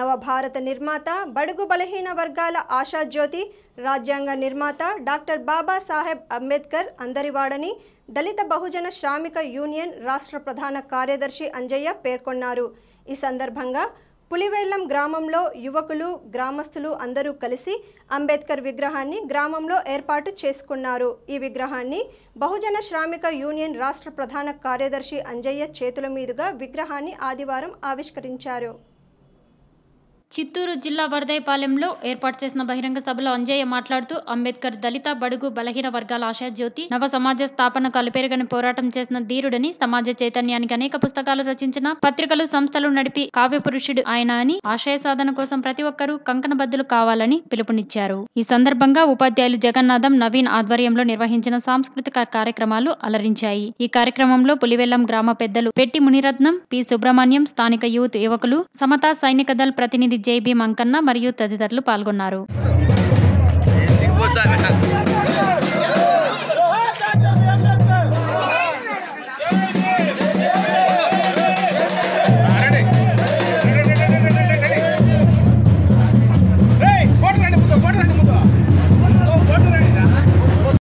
నవభారత నిర్మాత బడుగు బలహీన వర్గాల ఆశాజ్యోతి రాజ్యాంగ నిర్మాత డాక్టర్ బాబాసాహెబ్ అంబేద్కర్ అందరివాడని దళిత బహుజన శ్రామిక యూనియన్ రాష్ట్ర ప్రధాన కార్యదర్శి అంజయ్య పేర్కొన్నారు ఈ సందర్భంగా పులివెల్లం గ్రామంలో యువకులు గ్రామస్తులు అందరూ కలిసి అంబేద్కర్ విగ్రహాన్ని గ్రామంలో ఏర్పాటు చేసుకున్నారు ఈ విగ్రహాన్ని బహుజన శ్రామిక యూనియన్ రాష్ట్ర ప్రధాన కార్యదర్శి అంజయ్య చేతుల మీదుగా విగ్రహాన్ని ఆదివారం ఆవిష్కరించారు చిత్తూరు జిల్లా వరదయపాలెంలో ఏర్పాటు చేసిన బహిరంగ సభలో అంజయ్య మాట్లాడుతూ అంబేద్కర్ దళిత బడుగు బలహీన వర్గాల ఆశాజ్యోతి నవ సమాజ స్థాపనకు అలుపెరగని పోరాటం చేసిన ధీరుడని సమాజ చైతన్యానికి అనేక పుస్తకాలు రచించిన పత్రికలు సంస్థలు నడిపి కావ్య పురుషుడు ఆయన అని ఆశయ సాధన కోసం ప్రతి ఒక్కరూ కంకణబద్దులు కావాలని పిలుపునిచ్చారు ఈ సందర్భంగా ఉపాధ్యాయులు జగన్నాథం నవీన్ ఆధ్వర్యంలో నిర్వహించిన సాంస్కృతిక కార్యక్రమాలు అలరించాయి ఈ కార్యక్రమంలో పులివెల్లం గ్రామ పెద్దలు పెట్టి మునిరత్నం పి సుబ్రహ్మణ్యం స్థానిక యూత్ యువకులు సమతా సైనిక దళ్ ప్రతినిధి జై భీమ్ అంకన్న మరియు తదితరులు పాల్గొన్నారు దిగిపోసాగా